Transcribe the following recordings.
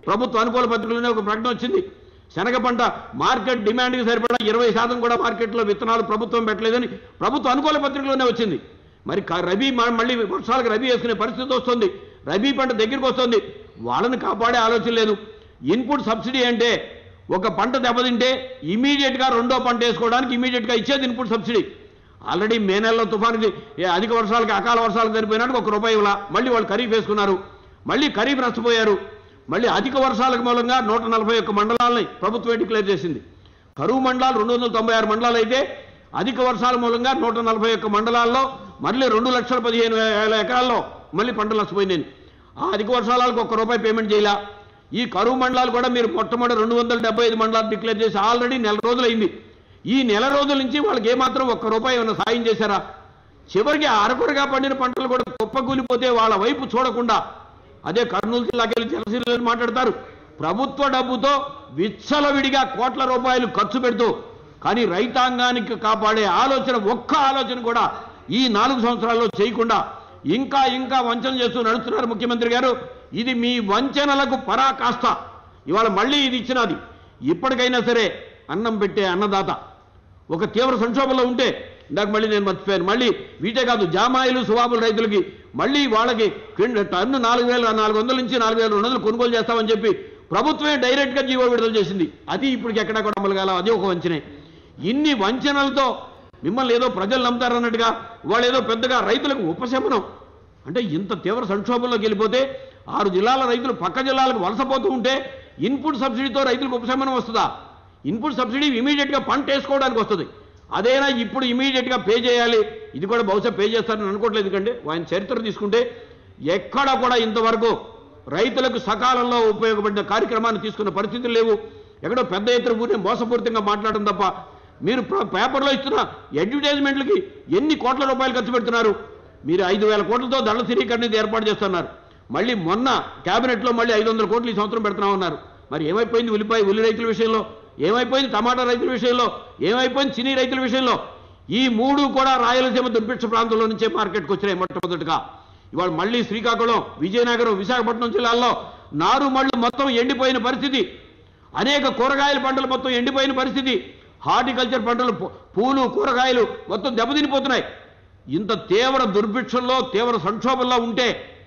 ప్రభుత్వ అనుకూల పత్రికలోనే ఒక ప్రకటన వచ్చింది శనగ పంట మార్కెట్ డిమాండ్కి సరిపడా ఇరవై శాతం కూడా మార్కెట్లో విత్తనాలు ప్రభుత్వం పెట్టలేదని ప్రభుత్వ అనుకూల పత్రికలోనే వచ్చింది మరి క- రబీ మ- మళ్ళీ వర్షాలకు రబీ వేసుకునే పరిస్థితి వస్తుంది రబీ పంట దగ్గరికి వస్తుంది వాళ్ళని కాపాడే ఆలోచన లేదు ఇన్పుట్ సబ్సిడీ అంటే ఒక పంట దెబ్బతింటే ఇమీడియట్గా రెండో పంట వేసుకోవడానికి ఇమీడియట్గా ఇచ్చేది ఇన్పుట్ సబ్సిడీ ఆల్రెడీ మే నెలలో తుఫానికి ఏ అధిక వర్షాలకి అకాల వర్షాలకు సరిపోయినట్టు ఒక రూపాయి ఇవ్వాల మళ్ళీ వాళ్ళు ఖరీఫ్ వేసుకున్నారు మళ్ళీ ఖరీఫ్ నష్టపోయారు మళ్ళీ అధిక వర్షాలకు మూలంగా నూట నలభై ఒక్క మండలాలని ప్రభుత్వం డిక్లేర్ చేసింది కరువు మండలాలు రెండు వందల తొంభై ఆరు మండలాలు అయితే అధిక వర్షాల మూలంగా నూట నలభై ఒక్క మండలాల్లో మళ్ళీ రెండు లక్షల పదిహేను వేల ఎకరాల్లో మళ్ళీ పంటలు నష్టపోయింది ఆ అధిక వర్షాలకు ఒక్క రూపాయి పేమెంట్ చేయాల ఈ కరువు మండలాలు కూడా మీరు మొట్టమొదటి రెండు వందల డెబ్బై ఐదు మండలాలు డిక్లేర్ చేసి ఆల్రెడీ నెల రోజులైంది ఈ నెల రోజుల నుంచి వాళ్ళకి ఏమాత్రం ఒక్క రూపాయి ఏమైనా సాయం చేశారా చివరికి అరకొరగా పండిన పంటలు కూడా కుప్పకూలిపోతే వాళ్ళ వైపు చూడకుండా అదే కర్నూలు జిల్లాకి వెళ్ళి జలసీలని మాట్లాడతారు ప్రభుత్వ డబ్బుతో విచ్చలవిడిగా కోట్ల రూపాయలు ఖర్చు పెడుతూ కానీ రైతాంగానికి కాపాడే ఆలోచన ఒక్క ఆలోచన కూడా ఈ నాలుగు సంవత్సరాల్లో చేయకుండా ఇంకా ఇంకా వంచన చేస్తూ నడుస్తున్నారు ముఖ్యమంత్రి గారు ఇది మీ వంచనలకు పరాకాష్ట ఇవాళ మళ్ళీ ఇది ఇచ్చినది ఇప్పటికైనా సరే అన్నం పెట్టే అన్నదాత ఒక తీవ్ర సంక్షోభంలో ఉంటే ఇందాక మళ్ళీ నేను మర్చిపోయాను మళ్ళీ వీటే కాదు జామాయిలు సువాబుల రైతులకి మళ్ళీ వాళ్ళకి క్వింట- టన్ను నాలుగు వేల నాలుగు వందల నుంచి నాలుగు వేల రెండు వందలు కొనుగోలు చేస్తామని చెప్పి ప్రభుత్వమే డైరెక్ట్గా జీవో విడుదల చేసింది అది ఇప్పటికి ఎక్కడా కూడా అమలు కాల అది ఒక వంచనే ఇన్ని వంచనలతో మిమ్మల్ని ఏదో ప్రజలు నమ్ముతారన్నట్టుగా వాళ్ళు ఏదో పెద్దగా రైతులకు ఉపశమనం అంటే ఇంత తీవ్ర సంక్షోభంలోకి వెళ్ళిపోతే ఆరు జిల్లాల రైతులు పక్క జిల్లాలకు వలసపోతూ ఉంటే ఇన్పుట్ సబ్సిడీతో రైతులకు ఉపశమనం వస్తుందా ఇన్పుట్ సబ్సిడీ ఇమీడియట్గా పంట వేసుకోవడానికి వస్తుంది అదేనా ఇప్పుడు ఇమీడియట్గా పే చేయాలి ఇది కూడా బహుశా పే చేస్తారని అనుకోవట్లేదు ఎందుకంటే ఆయన చరిత్ర తీసుకుంటే ఎక్కడా కూడా ఇంతవరకు రైతులకు సకాలంలో ఉపయోగపడిన కార్యక్రమాన్ని తీసుకున్న పరిస్థితులు లేవు ఎక్కడో పెద్ద ఎత్తున ఊరిని మోసపూరితంగా మాట్లాడడం తప్ప మీరు ప్ర- పేపర్లో ఇస్తున్న అడ్వర్టైజ్మెంట్లకి ఎన్ని కోట్ల రూపాయలు ఖర్చు పెడుతున్నారు మీరు ఐదు వేల కోట్లతో దండ స్థిరీకరణ ఇది ఏర్పాటు చేస్తున్నారు మళ్ళీ మొన్న కేబినెట్లో మళ్ళీ ఐదు వందల కోట్లు ఈ సంవత్సరం పెడుతున్నామన్నారు మరి ఏమైపోయింది ఉల్లిపాయ ఉల్లి రైతుల విషయంలో ఏమైపోయింది టమాటా రైతుల విషయంలో ఏమైపోయింది చినీ రైతుల విషయంలో ఈ మూడు కూడా రాయలసీమ దుర్భిక్ష ప్రాంతంలో నుంచే మార్కెట్కి వచ్చినాయి మొట్టమొదటిగా ఇవాళ మళ్ళీ శ్రీకాకుళం విజయనగరం విశాఖపట్నం జిల్లాల్లో నారు మళ్ళు మొత్తం ఎండిపోయిన పరిస్థితి అనేక కూరగాయల పంటలు మొత్తం ఎండిపోయిన పరిస్థితి హార్టికల్చర్ పంటలు పూ- పూలు కూరగాయలు మొత్తం దెబ్బతినిపోతున్నాయి ఇంత తీవ్ర దుర్భిక్షంలో తీవ్ర సంక్షోభంలో ఉంటే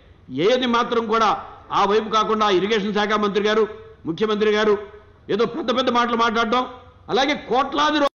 ఏది మాత్రం కూడా ఆ వైపు కాకుండా ఇరిగేషన్ శాఖ మంత్రి గారు ముఖ్యమంత్రి గారు ఏదో పెద్ద పెద్ద మాటలు మాట్లాడడం అలాగే కోట్లాది రూ-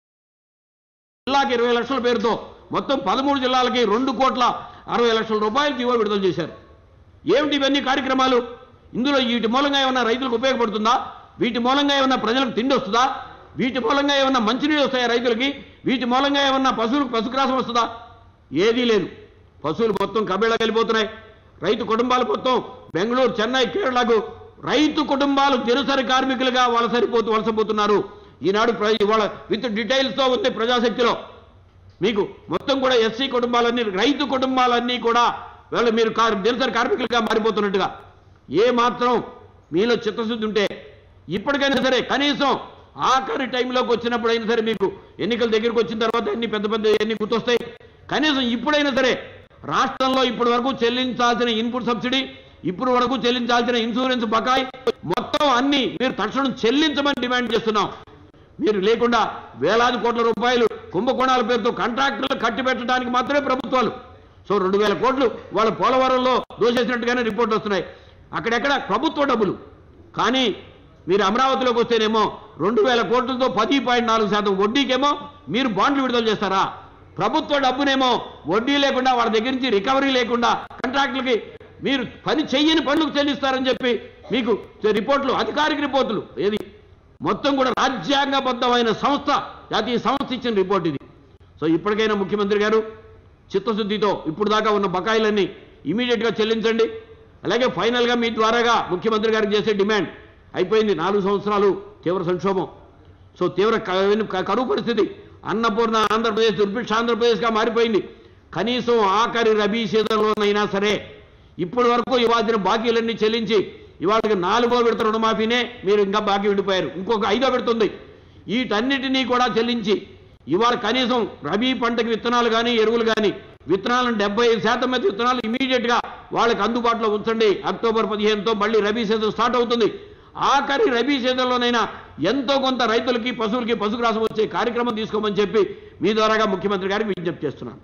జిల్లాకి ఇరవై లక్షల పేరుతో మొత్తం పదమూడు జిల్లాలకి రెండు కోట్ల అరవై లక్షల రూపాయలు జీవో విడుదల చేశారు ఏమిటి ఇవన్నీ కార్యక్రమాలు ఇందులో వీటి మూలంగా ఏమన్నా రైతులకు ఉపయోగపడుతుందా వీటి మూలంగా ఏమన్నా ప్రజలకు తిండి వస్తుందా వీటి మూలంగా ఏమన్నా మంచినీళ్ళు వస్తాయా రైతులకి వీటి మూలంగా ఏమన్నా పశువులకు పశుగ్రాసం వస్తుందా ఏదీ లేదు పశువులు మొత్తం కబేళ వెళ్ళిపోతున్నాయి రైతు కుటుంబాలు మొత్తం బెంగళూరు చెన్నై కేరళకు రైతు కుటుంబాలు దినసరి కార్మికులుగా వలసరిపోతూ వలసపోతున్నారు ఈనాడు ప్ర- ఇవాళ విత్ డీటెయిల్స్తో ఉంది ప్రజాశక్తిలో మీకు మొత్తం కూడా ఎస్సీ కుటుంబాలన్నీ రైతు కుటుంబాలన్నీ కూడా వాళ్ళు మీరు కార్- దినసరి కార్మికులుగా మారిపోతున్నట్టుగా ఏ మాత్రం మీలో చిత్తశుద్ధి ఉంటే ఇప్పటికైనా సరే కనీసం ఆఖరి టైంలోకి వచ్చినప్పుడైనా సరే మీకు ఎన్నికల దగ్గరికి వచ్చిన తర్వాత ఎన్ని పెద్ద పెద్ద ఎన్ని గుర్తొస్తాయి కనీసం ఇప్పుడైనా సరే రాష్ట్రంలో ఇప్పటి వరకు చెల్లించాల్సిన ఇన్పుట్ సబ్సిడీ ఇప్పుడు వరకు చెల్లించాల్సిన ఇన్సూరెన్స్ బకాయి మొత్తం అన్ని మీరు తక్షణం చెల్లించమని డిమాండ్ చేస్తున్నాం మీరు లేకుండా వేలాది కోట్ల రూపాయలు కుంభకోణాల పేరుతో కాంట్రాక్టర్లు కట్టిపెట్టడానికి మాత్రమే ప్రభుత్వాలు సో రెండు వేల కోట్లు వాళ్ళ పోలవరంలో దోసేసినట్టుగానే రిపోర్ట్లు వస్తున్నాయి అక్కడెక్కడ ప్రభుత్వ డబ్బులు కానీ మీరు అమరావతిలోకి వస్తేనేమో రెండు వేల కోట్లతో పది పాయింట్ నాలుగు శాతం వడ్డీకేమో మీరు బాండ్లు విడుదల చేస్తారా ప్రభుత్వ డబ్బునేమో వడ్డీ లేకుండా వాళ్ళ దగ్గర నుంచి రికవరీ లేకుండా కాంట్రాక్టులకి మీరు పని చెయ్యని పనులకు చెల్లిస్తారని చెప్పి మీకు రిపోర్ట్లు అధికారిక రిపోర్టులు ఏది మొత్తం కూడా రాజ్యాంగబద్ధమైన సంస్థ జాతీయ సంస్థ ఇచ్చిన రిపోర్ట్ ఇది సో ఇప్పటికైనా ముఖ్యమంత్రి గారు చిత్తశుద్ధితో ఇప్పుడు దాకా ఉన్న బకాయిలన్నీ ఇమీడియట్గా చెల్లించండి అలాగే ఫైనల్గా మీ ద్వారాగా ముఖ్యమంత్రి గారికి చేసే డిమాండ్ అయిపోయింది నాలుగు సంవత్సరాలు తీవ్ర సంక్షోభం సో తీవ్ర క- క- కరువు పరిస్థితి అన్నపూర్ణ ఆంధ్రప్రదేశ్ దుర్భిక్ష ఆంధ్రప్రదేశ్గా మారిపోయింది కనీసం ఆఖరి రబీ సీజన్లోనైనా సరే ఇప్పటి వరకు ఇవాల్సిన బాకీలన్నీ చెల్లించి ఇవాళకి నాలుగో విడత రుణమాఫీనే మీరు ఇంకా బాకీ విడిపోయారు ఇంకొక ఐదో విడుతుంది వీటన్నిటినీ కూడా చెల్లించి ఇవాళ కనీసం రబీ పంటకి విత్తనాలు కానీ ఎరువులు కానీ విత్తనాలను డెబ్బై ఐదు శాతం మీద విత్తనాలు ఇమీడియట్గా వాళ్ళకి అందుబాటులో ఉంచండి అక్టోబర్ పదిహేనుతో మళ్ళీ రబీ సీజన్ స్టార్ట్ అవుతుంది ఆఖరి రబీ సీజన్లోనైనా ఎంతో కొంత రైతులకి పశువులకి పశుగ్రాసం వచ్చే కార్యక్రమం తీసుకోమని చెప్పి మీ ద్వారాగా ముఖ్యమంత్రి గారికి విజ్ఞప్తి చేస్తున్నాను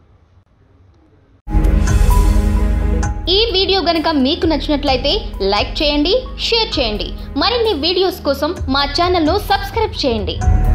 ఈ వీడియో గనుక మీకు నచ్చినట్లయితే లైక్ చేయండి షేర్ చేయండి మరిన్ని వీడియోస్ కోసం మా ఛానల్ను సబ్స్క్రైబ్ చేయండి